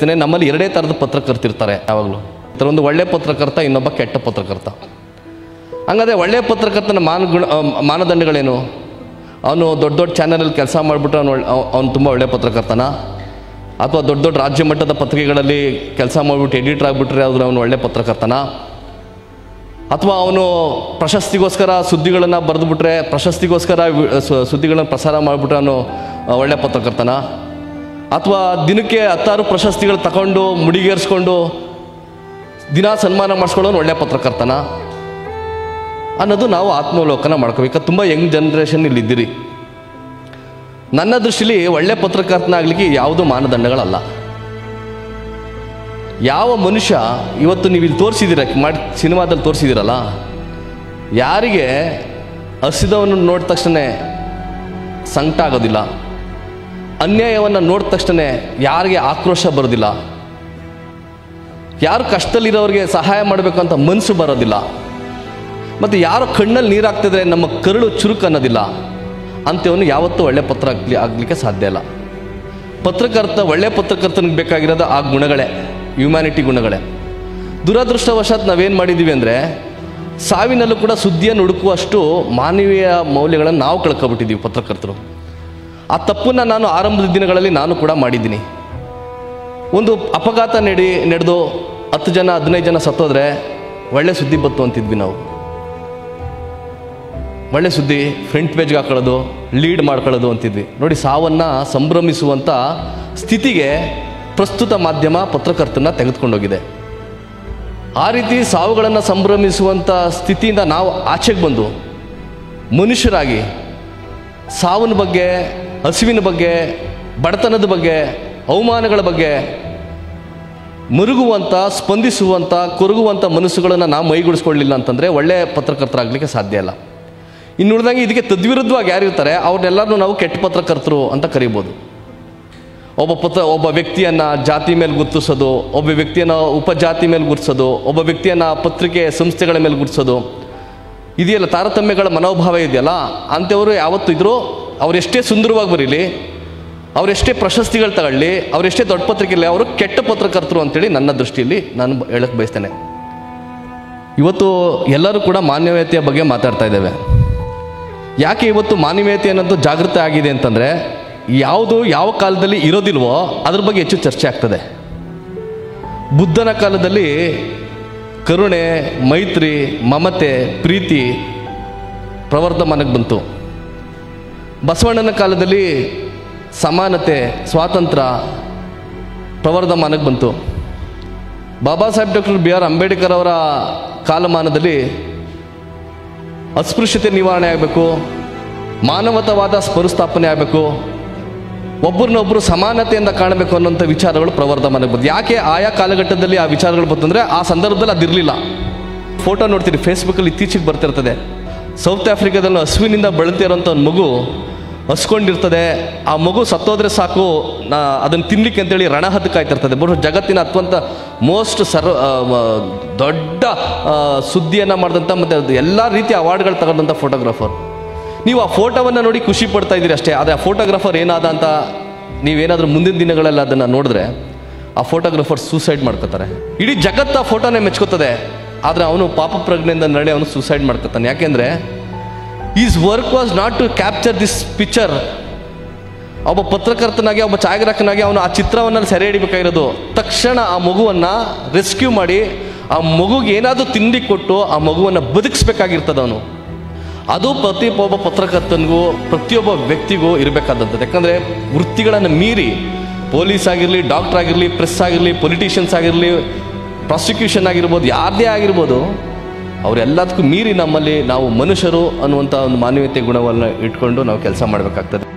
ಸ್ನೇಹ ನಮ್ಮಲ್ಲಿ ಎರಡೇ ಥರದ ಪತ್ರಕರ್ತಿರ್ತಾರೆ ಯಾವಾಗಲೂ ಥರ ಒಂದು ಒಳ್ಳೆ ಪತ್ರಕರ್ತ ಇನ್ನೊಬ್ಬ ಕೆಟ್ಟ ಪತ್ರಕರ್ತ ಹಂಗಾದ್ರೆ ಒಳ್ಳೆ ಪತ್ರಕರ್ತನ ಮಾನಗುಣ ಆ, ಮಾನದಂಡಗಳೇನು ಅವನು ದೊಡ್ಡ ದೊಡ್ಡ ಚಾನಲಲ್ಲಿ ಕೆಲಸ ಮಾಡಿಬಿಟ್ರೆ ಅವನು ಅವನು ತುಂಬ ಒಳ್ಳೆ ಪತ್ರಕರ್ತನ ಅಥವಾ ದೊಡ್ಡ ದೊಡ್ಡ ರಾಜ್ಯ ಮಟ್ಟದ ಪತ್ರಿಕೆಗಳಲ್ಲಿ ಕೆಲಸ ಮಾಡಿಬಿಟ್ಟು ಎಡಿಟರ್ ಆಗಿಬಿಟ್ರೆ ಆದ್ರೆ ಅವನು ಒಳ್ಳೆ ಪತ್ರಕರ್ತನ ಅಥವಾ ಅವನು ಪ್ರಶಸ್ತಿಗೋಸ್ಕರ ಸುದ್ದಿಗಳನ್ನು ಬರೆದುಬಿಟ್ರೆ ಪ್ರಶಸ್ತಿಗೋಸ್ಕರ ವಿ- ಸು- ಸುದ್ದಿಗಳನ್ನು ಪ್ರಸಾರ ಮಾಡಿಬಿಟ್ರೆ ಅವನು ಆ, ಒಳ್ಳೆ ಪತ್ರಕರ್ತನ ಅಥವಾ ದಿನಕ್ಕೆ ಹತ್ತಾರು ಪ್ರಶಸ್ತಿಗಳು ತಗೊಂಡು ಮುಡಿಗೇರಿಸ್ಕೊಂಡು ದಿನ ಸನ್ಮಾನ ಮಾಡಿಸ್ಕೊಳ್ಳೋನು ಒಳ್ಳೆ ಪತ್ರಕರ್ತನ ಅನ್ನೋದು ನಾವು ಆತ್ಮಾವಲೋಕನ ಮಾಡ್ಕೋಬೇಕು ತುಂಬ ಯಂಗ್ ಜನ್ರೇಷನ್ ಇಲ್ಲಿ ಇದ್ದೀರಿ ನನ್ನ ದೃಷ್ಟಿಲಿ ಒಳ್ಳೆ ಪತ್ರಕರ್ತನಾಗಲಿಕ್ಕೆ ಯಾವುದೂ ಮಾನದಂಡಗಳಲ್ಲ ಯಾವ ಮನುಷ್ಯ ಇವತ್ತು ನೀವು ಇಲ್ಲಿ ತೋರಿಸಿದ್ದೀರ ಮಾಡಿ ಸಿನಿಮಾದಲ್ಲಿ ತೋರಿಸಿದ್ದೀರಲ್ಲ ಯಾರಿಗೆ ಹಸಿದವನ್ನು ನೋಡಿದ ತಕ್ಷಣ ಸಂಕಟ ಆಗೋದಿಲ್ಲ ಅನ್ಯಾಯವನ್ನು ನೋಡಿದ ತಕ್ಷಣ ಯಾರಿಗೆ ಆಕ್ರೋಶ ಬರೋದಿಲ್ಲ ಯಾರು ಕಷ್ಟದಲ್ಲಿರೋರಿಗೆ ಸಹಾಯ ಮಾಡಬೇಕು ಅಂತ ಮನಸ್ಸು ಬರೋದಿಲ್ಲ ಮತ್ತು ಯಾರು ಕಣ್ಣಲ್ಲಿ ನೀರಾಗ್ತಿದ್ರೆ ನಮ್ಮ ಕರುಳು ಚುರುಕು ಅನ್ನೋದಿಲ್ಲ ಅಂಥವನು ಯಾವತ್ತೂ ಒಳ್ಳೆ ಪತ್ರ ಆಗ್ಲಿ ಆಗಲಿಕ್ಕೆ ಸಾಧ್ಯ ಇಲ್ಲ ಪತ್ರಕರ್ತ ಒಳ್ಳೆ ಪತ್ರಕರ್ತನಿಗೆ ಬೇಕಾಗಿರೋದು ಆ ಗುಣಗಳೇ ಹ್ಯುಮ್ಯಾನಿಟಿ ಗುಣಗಳೇ ದುರದೃಷ್ಟವಶಾತ್ ನಾವೇನು ಮಾಡಿದ್ದೀವಿ ಅಂದರೆ ಸಾವಿನಲ್ಲೂ ಕೂಡ ಸುದ್ದಿಯನ್ನು ಹುಡುಕುವಷ್ಟು ಮಾನವೀಯ ಮೌಲ್ಯಗಳನ್ನು ನಾವು ಕಳ್ಕೊಬಿಟ್ಟಿದ್ದೀವಿ ಪತ್ರಕರ್ತರು ಆ ತಪ್ಪನ್ನು ನಾನು ಆರಂಭದ ದಿನಗಳಲ್ಲಿ ನಾನು ಕೂಡ ಮಾಡಿದ್ದೀನಿ ಒಂದು ಅಪಘಾತ ನಡಿ ನಡೆದು ಹತ್ತು ಜನ ಹದಿನೈದು ಜನ ಸತ್ತೋದ್ರೆ ಒಳ್ಳೆ ಸುದ್ದಿ ಬತ್ತು ಅಂತಿದ್ವಿ ನಾವು ಒಳ್ಳೆ ಸುದ್ದಿ ಫ್ರಂಟ್ ಪೇಜ್ಗೆ ಹಾಕೊಳ್ಳೋದು ಲೀಡ್ ಮಾಡ್ಕೊಳ್ಳೋದು ಅಂತಿದ್ವಿ ನೋಡಿ ಸಾವನ್ನು ಸಂಭ್ರಮಿಸುವಂಥ ಸ್ಥಿತಿಗೆ ಪ್ರಸ್ತುತ ಮಾಧ್ಯಮ ಪತ್ರಕರ್ತನ ತೆಗೆದುಕೊಂಡೋಗಿದೆ ಆ ರೀತಿ ಸಾವುಗಳನ್ನು ಸಂಭ್ರಮಿಸುವಂಥ ಸ್ಥಿತಿಯಿಂದ ನಾವು ಆಚೆಗೆ ಬಂದು ಮನುಷ್ಯರಾಗಿ ಸಾವಿನ ಬಗ್ಗೆ ಹಸಿವಿನ ಬಗ್ಗೆ ಬಡತನದ ಬಗ್ಗೆ ಅವಮಾನಗಳ ಬಗ್ಗೆ ಮರುಗುವಂಥ ಸ್ಪಂದಿಸುವಂಥ ಕೊರಗುವಂಥ ಮನಸ್ಸುಗಳನ್ನು ನಾವು ಮೈಗೂಡಿಸ್ಕೊಳ್ಳಿಲ್ಲ ಅಂತಂದರೆ ಒಳ್ಳೆಯ ಪತ್ರಕರ್ತರಾಗಲಿಕ್ಕೆ ಸಾಧ್ಯ ಇಲ್ಲ ಇನ್ನು ಉಳಿದಂಗೆ ಇದಕ್ಕೆ ತದ್ವಿರುದ್ಧವಾಗಿ ಯಾರಿರ್ತಾರೆ ಅವ್ರನ್ನೆಲ್ಲರನ್ನೂ ನಾವು ಕೆಟ್ಟ ಪತ್ರಕರ್ತರು ಅಂತ ಕರಿಬೋದು ಒಬ್ಬ ಪತ್ರ ಒಬ್ಬ ವ್ಯಕ್ತಿಯನ್ನು ಜಾತಿ ಮೇಲೆ ಗುರುತಿಸೋದು ಒಬ್ಬ ವ್ಯಕ್ತಿಯನ್ನು ಉಪಜಾತಿ ಮೇಲೆ ಗುರುತಿಸೋದು ಒಬ್ಬ ವ್ಯಕ್ತಿಯನ್ನು ಪತ್ರಿಕೆ ಸಂಸ್ಥೆಗಳ ಮೇಲೆ ಗುರುತಿಸೋದು ಇದೆಯಲ್ಲ ತಾರತಮ್ಯಗಳ ಮನೋಭಾವ ಇದೆಯಲ್ಲ ಅಂಥವರು ಯಾವತ್ತೂ ಇದ್ರೂ ಅವರೆಷ್ಟೇ ಸುಂದರವಾಗಿ ಬರೀಲಿ ಅವರೆಷ್ಟೇ ಪ್ರಶಸ್ತಿಗಳು ತಗೊಳ್ಳಿ ಅವರೆಷ್ಟೇ ದೊಡ್ಡ ಪತ್ರಿಕೆಯಲ್ಲಿ ಅವರು ಕೆಟ್ಟ ಪತ್ರಕರ್ತರು ಅಂತೇಳಿ ನನ್ನ ದೃಷ್ಟಿಯಲ್ಲಿ ನಾನು ಬ- ಹೇಳಕ್ ಬಯಸ್ತೇನೆ ಇವತ್ತು ಎಲ್ಲರೂ ಕೂಡ ಮಾನವೀಯತೆಯ ಬಗ್ಗೆ ಮಾತಾಡ್ತಾ ಇದ್ದೇವೆ ಯಾಕೆ ಇವತ್ತು ಮಾನವೀಯತೆ ಅನ್ನೋದು ಜಾಗೃತ ಆಗಿದೆ ಅಂತಂದರೆ ಯಾವುದು ಯಾವ ಕಾಲದಲ್ಲಿ ಇರೋದಿಲ್ವೋ ಅದ್ರ ಬಗ್ಗೆ ಹೆಚ್ಚು ಚರ್ಚೆ ಆಗ್ತದೆ ಬುದ್ಧನ ಕಾಲದಲ್ಲಿ ಕರುಣೆ ಮೈತ್ರಿ ಮಮತೆ ಪ್ರೀತಿ ಪ್ರವರ್ಧಮಾನಕ್ಕೆ ಬಂತು ಬಸವಣ್ಣನ ಕಾಲದಲ್ಲಿ ಸಮಾನತೆ ಸ್ವಾತಂತ್ರ್ಯ ಪ್ರವರ್ಧಮಾನಕ್ಕೆ ಬಂತು Baba Saheb doctor B R Ambedkar ಅವರ ಕಾಲಮಾನದಲ್ಲಿ ಅಸ್ಪೃಶ್ಯತೆ ನಿವಾರಣೆ ಆಗಬೇಕು ಮಾನವತವಾದ ಸ್ಮರುಸ್ಥಾಪನೆ ಆಗಬೇಕು ಒಬ್ಬರನ್ನೊಬ್ಬರು ಸಮಾನತೆಯಿಂದ ಕಾಣಬೇಕು ಅನ್ನೋಂಥ ವಿಚಾರಗಳು ಪ್ರವರ್ಧಮಾನಕ್ಕೆ ಬಂತು ಯಾಕೆ ಆಯಾ ಕಾಲಘಟ್ಟದಲ್ಲಿ ಆ ವಿಚಾರಗಳು ಬಂತಂದರೆ ಆ ಸಂದರ್ಭದಲ್ಲಿ ಅದಿರಲಿಲ್ಲ ಫೋಟೋ ನೋಡ್ತೀರಿ ಫೇಸ್ಬುಕ್ಕಲ್ಲಿ ಇತ್ತೀಚೆಗೆ ಬರ್ತಿರ್ತದೆ ಸೌತ್ ಆಫ್ರಿಕಾದಲ್ಲಿ ಹಸುವಿನಿಂದ ಬೆಳೆತಿರೋಂಥ ಒಂದು ಮಗು ಹಸ್ಕೊಂಡಿರ್ತದೆ ಆ ಮಗು ಸತ್ತೋದ್ರೆ ಸಾಕು ನಾ ಅದನ್ನು ತಿನ್ಲಿಕ್ಕೆ ಅಂತೇಳಿ ರಣ ಹದ್ದು ಕಾಯ್ತಿರ್ತದೆ ಬಹುಶಃ ಜಗತ್ತಿನ ಅತ್ಯಂತ ಮೋಸ್ಟ್ ಸರ್ವ ಆ, ಮ- ದೊಡ್ಡ ಆ, ಸುದ್ದಿಯನ್ನು ಮಾಡಿದಂಥ ಮತ್ತು ಅದು ಎಲ್ಲ ರೀತಿಯ ಅವಾರ್ಡ್ಗಳು ತಗೊಂಡಂಥ ಫೋಟೋಗ್ರಾಫರ್ ನೀವು ಆ ಫೋಟೋವನ್ನು ನೋಡಿ ಖುಷಿ ಪಡ್ತಾ ಇದ್ದೀರಿ ಅಷ್ಟೇ ಆದರೆ ಆ ಫೋಟೋಗ್ರಾಫರ್ ಏನಾದ ಅಂತ ನೀವೇನಾದರೂ ಮುಂದಿನ ದಿನಗಳಲ್ಲಿ ಅದನ್ನು ನೋಡಿದ್ರೆ ಆ ಫೋಟೋಗ್ರಾಫರ್ ಸೂಸೈಡ್ ಮಾಡ್ಕೋತಾರೆ ಇಡೀ ಜಗತ್ತು ಆ ಫೋಟೋನೇ ಮೆಚ್ಕೋತದೆ ಆದರೆ ಅವನು ಪಾಪ ಪ್ರಜ್ಞೆಯಿಂದ ನಡೆ ಅವನು ಸೂಸೈಡ್ ಮಾಡ್ಕೊತಾನೆ ಯಾಕೆಂದರೆ is work was not to capture this picture ಒಬ್ಬ ಪತ್ರಕರ್ತನಾಗಿ ಒಬ್ಬ ಛಾಯಾಗ್ರಾಹಕನಾಗಿ ಅವನು ಆ ಚಿತ್ರವನ್ನು ಸೆರೆ ಹಿಡಿಬೇಕಾಗಿರೋದು ತಕ್ಷಣ ಆ ಮಗುವನ್ನು ರೆಸ್ಕ್ಯೂ ಮಾಡಿ ಆ ಮಗುಗೆ ಏನಾದರೂ ತಿಂಡಿ ಕೊಟ್ಟು ಆ ಮಗುವನ್ನು ಬದುಕಿಸ್ಬೇಕಾಗಿರ್ತದೆ ಅವನು ಅದು ಪ್ರತಿ ಒಬ್ಬ ಪತ್ರಕರ್ತನಿಗೂ ಪ್ರತಿಯೊಬ್ಬ ವ್ಯಕ್ತಿಗೂ ಇರಬೇಕಾದಂಥದ್ದು ಯಾಕಂದರೆ ವೃತ್ತಿಗಳನ್ನು ಮೀರಿ ಪೊಲೀಸ್ ಆಗಿರಲಿ ಡಾಕ್ಟರ್ ಆಗಿರಲಿ ಪ್ರೆಸ್ ಆಗಿರಲಿ ಪೊಲಿಟಿಷಿಯನ್ಸ್ ಆಗಿರಲಿ ಪ್ರಾಸಿಕ್ಯೂಷನ್ ಆಗಿರ್ಬೋದು ಯಾರದೇ ಆಗಿರ್ಬೋದು ಅವರೆಲ್ಲದಕ್ಕೂ ಮೀರಿ ನಮ್ಮಲ್ಲಿ ನಾವು ಮನುಷ್ಯರು ಅನ್ನುವಂಥ ಒಂದು ಮಾನವೀಯತೆ ಗುಣವನ್ನು ಇಟ್ಕೊಂಡು ನಾವು ಕೆಲಸ ಮಾಡಬೇಕಾಗ್ತದೆ